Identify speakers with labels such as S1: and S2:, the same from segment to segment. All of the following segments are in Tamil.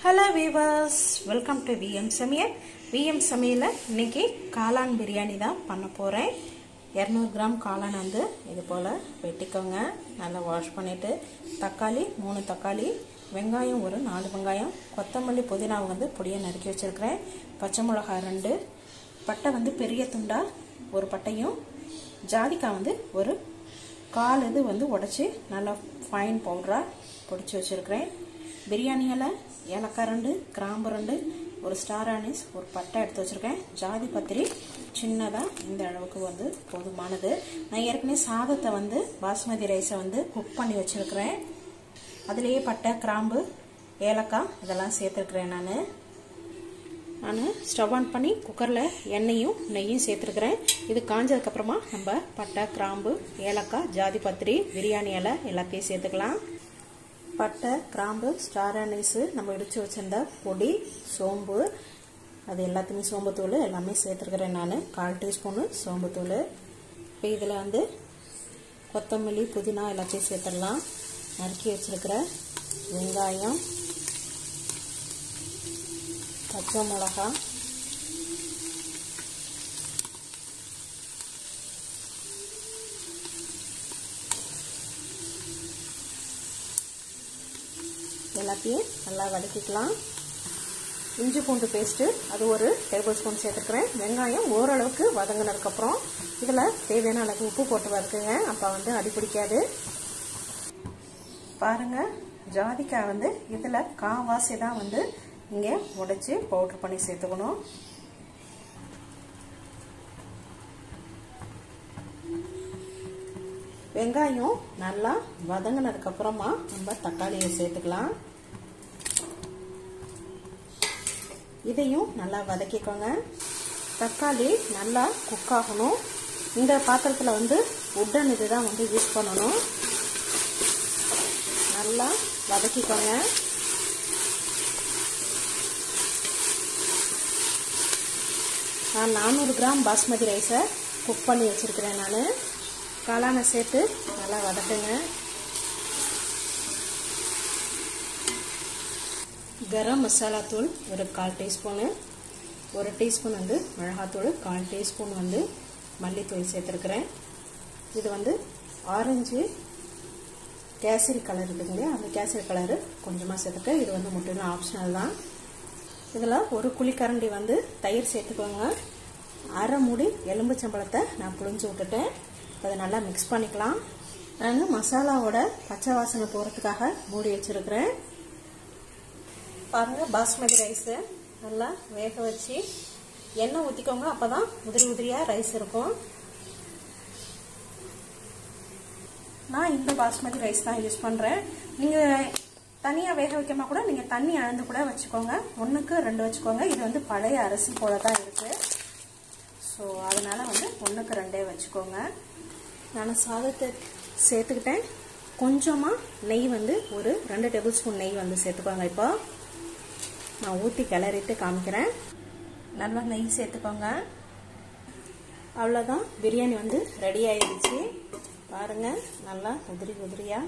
S1: hello viewers welcome to VM சமையல் விஎம் சமையலில் இன்னைக்கு காளான் பிரியாணி தான் பண்ண போகிறேன் இரநூறு கிராம் காளான் வந்து இது போல் வெட்டிக்கோங்க நல்லா வாஷ் பண்ணிவிட்டு தக்காளி மூணு தக்காளி வெங்காயம் ஒரு நாலு வெங்காயம் கொத்தமல்லி புதினா வந்து பொடியை நறுக்கி வச்சுருக்கிறேன் பச்சை மிளகாய் ரெண்டு பட்டை வந்து பெரிய துண்டா ஒரு பட்டையும் ஜாதிக்காய் வந்து ஒரு கால் இது வந்து உடச்சி நல்லா ஃபைன் பவுடராக பொடிச்சு வச்சுருக்கிறேன் பிரியாணி இலை ஏலக்காய் ரெண்டு கிராம்பு ரெண்டு ஒரு ஸ்டார் ஆனிஸ் ஒரு பட்டை எடுத்து வச்சுருக்கேன் ஜாதி பத்திரி சின்னதாக இந்த அளவுக்கு வந்து போதுமானது நான் ஏற்கனவே சாதத்தை வந்து பாஸ்மதி ரைஸை வந்து குக் பண்ணி வச்சுருக்கிறேன் அதுலேயே பட்டை கிராம்பு ஏலக்காய் இதெல்லாம் சேர்த்துருக்குறேன் நான் நான் ஸ்டவ் ஆன் பண்ணி குக்கரில் எண்ணெயும் நெய்யும் சேர்த்துருக்குறேன் இது காஞ்சதுக்கப்புறமா நம்ம பட்டை கிராம்பு ஏலக்காய் ஜாதி பத்திரி பிரியாணி இலை எல்லாத்தையும் சேர்த்துக்கலாம் பட்டை கிராம்பு ஸ்டார் அனீஸு நம்ம இடித்து வச்சிருந்த பொடி சோம்பு அது எல்லாத்தையுமே சோம்புத்தூள் எல்லாமே சேர்த்துருக்குறேன் நான் கால் டீஸ்பூனு சோம்புத்தூள் இப்போ இதில் வந்து கொத்தமல்லி புதினா எல்லாத்தையும் சேர்த்துடலாம் நறுக்கி வச்சுருக்கிற வெங்காயம் பச்சை மிளகா எல்லாத்தையும் நல்லா வதக்கிக்கலாம் இஞ்சி பூண்டு பேஸ்ட்டு அது ஒரு டேபிள் ஸ்பூன் சேர்த்துக்கிறேன் வெங்காயம் ஓரளவுக்கு வதங்கினதுக்கப்புறம் இதில் தேவையான அளவுக்கு உப்பு போட்டு வதக்குங்க அப்போ வந்து அடி பிடிக்காது பாருங்கள் ஜாதிக்காய் வந்து இதில் காவாசி தான் வந்து இங்கே உடைச்சி பவுட்ரு பண்ணி சேர்த்துக்கணும் வெங்காயம் நல்லா வதங்கினதுக்கு அப்புறமா நம்ம தக்காளியை சேர்த்துக்கலாம் இதையும் நல்லா வதக்கிக்கோங்க தக்காளி நல்லா குக் ஆகணும் இந்த பாத்திரத்தில் வந்து உட்டன் இது தான் வந்து யூஸ் பண்ணணும் நல்லா வதக்கிக்கோங்க நான் நானூறு கிராம் பாஸ்மதி ரைஸை குக் பண்ணி வச்சுருக்கிறேன் நான் காளானை சேர்த்து நல்லா வதக்குங்க கரம் மசாலா தூள் ஒரு கால் டீஸ்பூனு ஒரு டீஸ்பூன் வந்து மிளகாத்தூள் கால் டீஸ்பூன் வந்து மல்லித்தூள் சேர்த்துருக்குறேன் இது வந்து ஆரஞ்சு கேசரி கலர் இருக்குங்க அந்த கேசரி கலரு கொஞ்சமாக சேர்த்துக்க இது வந்து முற்றிலும் ஆப்ஷனல் தான் இதில் ஒரு குழிக்கரண்டி வந்து தயிர் சேர்த்துக்கோங்க அரை மூடி எலும்புச்சம்பழத்தை நான் புழிஞ்சு விட்டுட்டேன் அதை நல்லா மிக்ஸ் பண்ணிக்கலாம் நான் மசாலாவோட பச்சை வாசனை போகிறதுக்காக மூடி வச்சுருக்கிறேன் பாருங்கள் பாஸ்மதி ரைஸு நல்லா வேக வச்சு எண்ணெய் ஊற்றிக்கோங்க அப்போ தான் உதிரி உதிரியாக ரைஸ் இருக்கும் நான் இந்த பாஸ்மதி ரைஸ் தான் யூஸ் பண்ணுறேன் நீங்கள் தனியாக வேக வைக்காம கூட நீங்கள் தண்ணி அளந்து கூட வச்சுக்கோங்க ஒன்றுக்கு ரெண்டு வச்சுக்கோங்க இது வந்து பழைய அரிசி போல தான் இருக்குது ஸோ அதனால் வந்து ஒன்றுக்கு ரெண்டே வச்சுக்கோங்க நான் சாதத்தை சேர்த்துக்கிட்டேன் கொஞ்சமாக நெய் வந்து ஒரு ரெண்டு டேபிள் ஸ்பூன் நெய் வந்து சேர்த்துக்கோங்க இப்போ நான் ஊற்றி கிளறிட்டு காமிக்கிறேன் நல்லா நெய் சேர்த்துக்கோங்க அவ்வளோதான் பிரியாணி வந்து ரெடி ஆயிடுச்சு பாருங்கள் நல்லா உதிரி உதிரியாக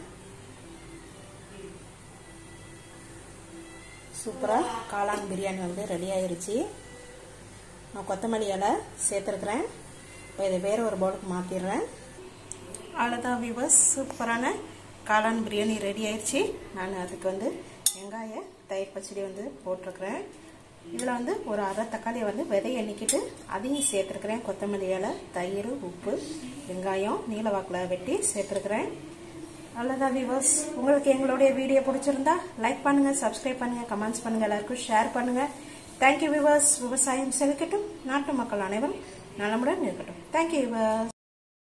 S1: சூப்பராக காளான் பிரியாணி வந்து ரெடி ஆயிருச்சு நான் கொத்தமல்லி இலை சேர்த்துருக்குறேன் இப்போ இதை வேறு ஒரு பவுலுக்கு மாற்றிடுறேன் அவ்வளோதான் விவர்ஸ் சூப்பரான காளான் பிரியாணி ரெடி ஆயிடுச்சு நான் அதுக்கு வந்து வெங்காய தயிர் பச்சடி வந்து போட்டிருக்கிறேன் இதில் வந்து ஒரு அரை தக்காளியை வந்து விதையை எண்ணிக்கிட்டு அதையும் சேர்த்துருக்குறேன் கொத்தமல்லி இலை தயிர் உப்பு வெங்காயம் நீல வாக்கில் வெட்டி சேர்த்துருக்குறேன் அவ்வளோதான் விவர்ஸ் உங்களுக்கு எங்களுடைய வீடியோ பிடிச்சிருந்தா லைக் பண்ணுங்கள் சப்ஸ்கிரைப் பண்ணுங்கள் கமெண்ட்ஸ் பண்ணுங்கள் எல்லாருக்கும் ஷேர் பண்ணுங்கள் தேங்க்யூ விவர்ஸ் விவசாயம் செலுக்கட்டும் நாட்டு மக்கள் அனைவரும் நலமுடன் இருக்கட்டும் தேங்க்யூ விவர்ஸ்